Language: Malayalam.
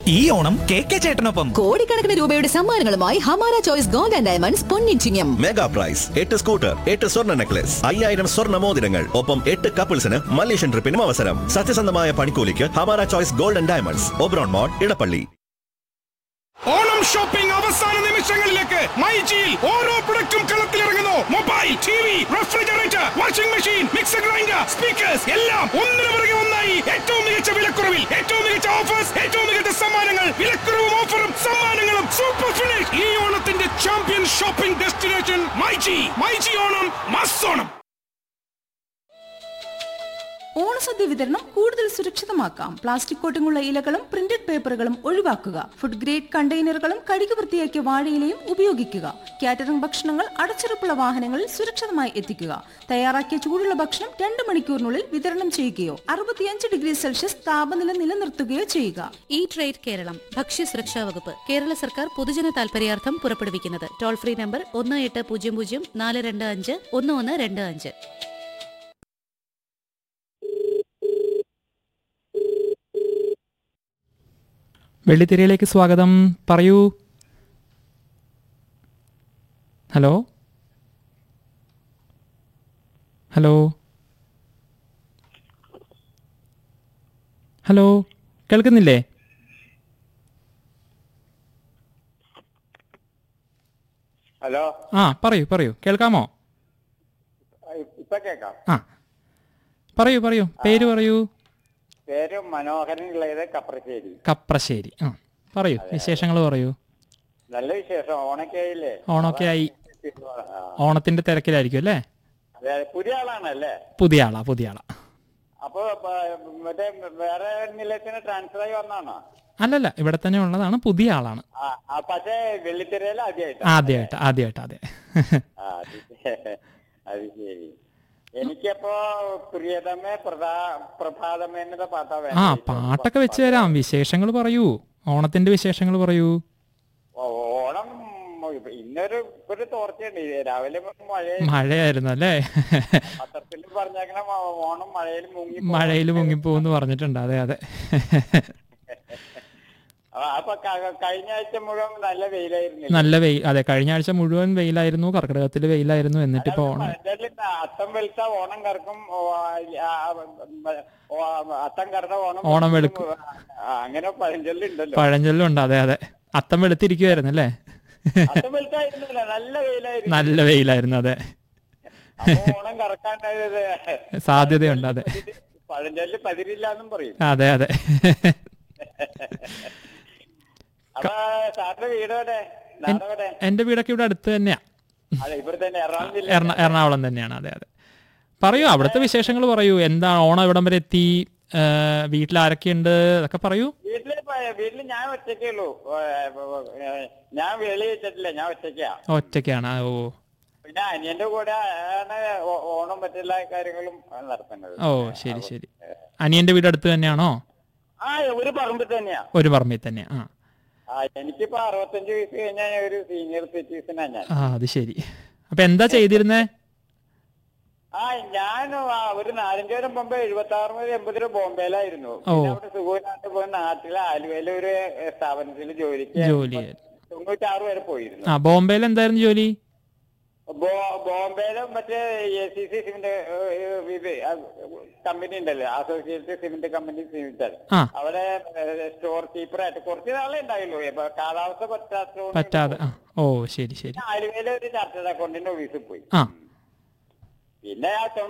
ഈ ഓണം കെ കെ ചേട്ടനൊപ്പം കോടിക്കണക്കിന് രൂപയുടെ സമ്മാനങ്ങളുമായി Hamara choice gold and diamonds പൊന്നിച്ചിങ്ങം മെഗാ പ്രൈസ് എട്ട് സ്കൂട്ടർ എട്ട് സ്വർണ്ണ നെക്ലസ് അയ്യായിരം സ്വർണ്ണ മോതിരങ്ങൾ ഒപ്പം എട്ട് കപ്പിൾസിന് മലേഷ്യൻ ട്രിപ്പിനും അവസരം സത്യസന്ധമായ പണിക്കൂലിക്ക് Hamara choice golden diamonds Oberon mall Edappally Onam shopping അവസാന നിമിഷങ്ങളിലേക്ക് മൈജിയിൽ ഓരോ പ്രൊഡക്റ്റും കളത്തിലിറങ്ങുന്നു mobile T V refrigerator washing machine mixer grinder speakers എല്ലാം ഒന്നിനു പുറകെ ഒന്നായി ഏറ്റവും മികച്ച വിലക്കുറവിൽ ഏറ്റവും മികച്ച ഓഫേഴ്സ് ഏറ്റവും മികച്ച സമ്മാനങ്ങൾ വിലക്കുറവും ഓഫറും സമ്മാനങ്ങളും സൂപ്പർ ഫിനിഷ് ഈ ഓണത്തിന്റെ champion shopping destination myG myG Onam മസ് ഓണം ഓണസദ്യ വിതരണം കൂടുതൽ സുരക്ഷിതമാക്കാം പ്ലാസ്റ്റിക് കോട്ടിങ്ങുള്ള ഇലകളും പ്രിന്റഡ് പേപ്പറുകളും ഒഴിവാക്കുക ഫുഡ് ഗ്രേഡ് കണ്ടെയ്നറുകളും കഴുകി വൃത്തിയാക്കിയ വാഴയിലയും ഉപയോഗിക്കുക കാറ്ററിംഗ് ഭക്ഷണങ്ങൾ അടച്ചുറപ്പുള്ള വാഹനങ്ങളിൽ സുരക്ഷിതമായി എത്തിക്കുക തയ്യാറാക്കിയ ചൂടുള്ള ഭക്ഷണം രണ്ട് മണിക്കൂറിനുള്ളിൽ വിതരണം ചെയ്യുകയോ അറുപത്തിയഞ്ച് ഡിഗ്രി സെൽഷ്യസ് താപനില നിലനിർത്തുകയോ ചെയ്യുക ഈ ട്രേഡ് കേരളം ഭക്ഷ്യസുരക്ഷാ വകുപ്പ് കേരള സർക്കാർ പൊതുജന താൽപര്യാർത്ഥം പുറപ്പെടുവിക്കുന്നത് ടോൾ ഫ്രീ നമ്പർ ഒന്ന് എട്ട് പൂജ്യം പൂജ്യം നാല് രണ്ട് അഞ്ച് ഒന്ന് ഒന്ന് രണ്ട് അഞ്ച് വെള്ളിത്തിരയിലേക്ക് സ്വാഗതം പറയൂ ഹലോ ഹലോ ഹലോ കേൾക്കുന്നില്ലേ ഹലോ ആ പറയൂ പറയൂ കേൾക്കാമോ ഇപ്പൊ കേക്കാം ആ പറയൂ പറയൂ പേര് പറയൂ പേര് മനോഹരൻ ഉള്ളത് കപ്രശ്ശേരി കപ്രശ്ശേരി ആ പറയൂ വിശേഷങ്ങൾ പറയൂ നല്ല വിശേഷം ഓണൊക്കെ ആയില്ലേ ഓണമൊക്കെ ആയി ആ, ഓണത്തിന്റെ തിരക്കിലായിരിക്കും അല്ലേ അതെ, പുതിയ ആളാണല്ലേ പുതിയ ആളാ പുതിയ ആളാ അപ്പൊ പ- മറ്റേ വേറെ നിലയത്തിന് ട്രാൻസ്ഫർ ആയി വന്നാണോ അല്ലല്ല ഇവിടെ തന്നെ ഉള്ളതാണ് പുതിയ ആളാണ് ആ ആ, പക്ഷേ വെള്ളിത്തിരയിൽ ആദ്യമായിട്ട് ആദ്യമായിട്ട് ആദ്യമായിട്ട് അതെ അത് ശരി. അത് ശരി എനിക്കപ്പോ പ്രിയതമേ പ്രധാ പ്രഭാതമേ എന്നത പാട്ടാ ആ വേണ്ടത്. പാട്ടൊക്കെ വെച്ച് തരാം വിശേഷങ്ങൾ പറയൂ ഓണത്തിന്റെ വിശേഷങ്ങൾ പറയൂ ഓ- ഓണം ഇന്നൊരു ഒരു തോർച്ചയുണ്ട് രാവിലെ മഴ മഴയായിരുന്നു അല്ലേ പത്രത്തിൽ പറഞ്ഞേക്കണ മ- ഓണം മഴയിൽ മുങ്ങി മഴയിൽ മുങ്ങിപ്പോന്ന് പറഞ്ഞിട്ടുണ്ട് അതെ അതെ അപ്പൊ- അപ്പൊ ക- കഴിഞ്ഞ ആഴ്ച മുഴുവൻ നല്ല വെയിലായിരുന്നു നല്ല വെയിൽ അതെ കഴിഞ്ഞ ആഴ്ച മുഴുവൻ വെയിലായിരുന്നു കർക്കിടകത്തിൽ വെയിലായിരുന്നു എന്നിട്ടിപ്പോ ഓണം അത്തം വെളുത്ത ഓണം കറക്കും ഓ, ആ, ഓ, അത്തം കറുത്ത ഓണം ഓണം വെളുക്കും. ആ, അങ്ങനെ പഴഞ്ചൊല്ലുണ്ടല്ലോ പഴഞ്ചൊല്ലുണ്ട് അതെ അതെ അത്തം വെളുത്തിരിക്കുവായിരുന്നു അല്ലേ അത്തം വെളുത്തായിരുന്നില്ല നല്ല വെയിലായിരുന്നു നല്ല വെയിലായിരുന്നു അതെ അപ്പൊ ഓണം കറക്കാണ്ടായത് സാധ്യതയുണ്ട് അതെ പഴഞ്ചൊല്ല് പതിരില്ലാന്നും പറയും അതെ അതെ അപ്പൊ സാറിന്റെ വീട് എവിടെ നാടെവിടെ എന്റെ വീടൊക്കെ ഇവിടെ അടുത്ത് തന്നെയാ അതെ ഇവിടെ തന്നെ എറണാകുളം ജില്ല എറണ എറണാകുളം തന്നെയാണ് അതെ അതെ പറയൂ അവിടുത്തെ വിശേഷങ്ങൾ പറയൂ എന്താ ഓണം ഇവിടം വരെ എത്തി ആ, വീട്ടിൽ ആരൊക്കെയുണ്ട് അതൊക്കെ പറയൂ വീട്ടില് പ- വീട്ടില് ഞാൻ ഒറ്റയ്ക്കേ ഉള്ളൂ ഏ, ഞാൻ വെളി വെച്ചിട്ടില്ല ഞാൻ ഒറ്റയ്ക്കാ ഒറ്റയ്ക്കാണ് ഓ പിന്നെ അനിയന്റെ കൂടെ ആണ് ഓ- ഓണം മറ്റുള്ള കാര്യങ്ങളും നടത്തുന്നത് ഓ ശരി ശരി അനിയന്റെ വീട് അടുത്ത് തന്നെയാണോ ആ ഒരു പറമ്പിൽ തന്നെയാ ഒരു പറമ്പിൽ തന്നെ ആ ആ എനിക്കിപ്പോ അറുപത്തഞ്ച് വയസ്സ് കഴിഞ്ഞാൽ ഞാൻ ഒരു സീനിയർ സിറ്റിസനാ ഞാൻ ആ അത് ശരി അപ്പൊ എന്താ ചെയ്തിരുന്നേ ആ ഞാൻ ആ ഒരു നാലഞ്ച് വരെ മുമ്പ് എഴുപത്തി ആറ് മുതൽ എൺപത് രൂപ ബോംബെയിലായിരുന്നു ഓ. പിന്നെ അവിടെ സുഖമില്ലാണ്ട് പോയി നാട്ടിലെ ആലുവയിലെ ഒരു ഏ, സ്ഥാപനത്തിൽ ജോലിക്ക് ജോലി തൊണ്ണൂറ്റാറ് വരെ പോയിരുന്നു ആ ബോംബെയിൽ എന്തായിരുന്നു ജോലി ബോ- ബോംബെയിലെ മറ്റേ എ സി സി സിമെന്റ് ഇത് കമ്പനി ഉണ്ടല്ലോ അസോസിയേറ്റ് സിമെന്റ് കമ്പനി സിമെന്റ് ആ. അവിടെ സ്റ്റോർ കീപ്പറായിട്ട് കുറച്ച് നാളെ ഉണ്ടായുള്ളൂ ഇപ്പൊ കാലാവസ്ഥ പറ്റാത്തതുകൊണ്ട് പറ്റാതെ ആ ഓ ശരി ശരി ആലുവയിലെ ഒരു ചാർട്ടേഡ് അക്കൗണ്ടിന്റെ ഓഫീസിൽ പോയി ആ പിന്നെ ആ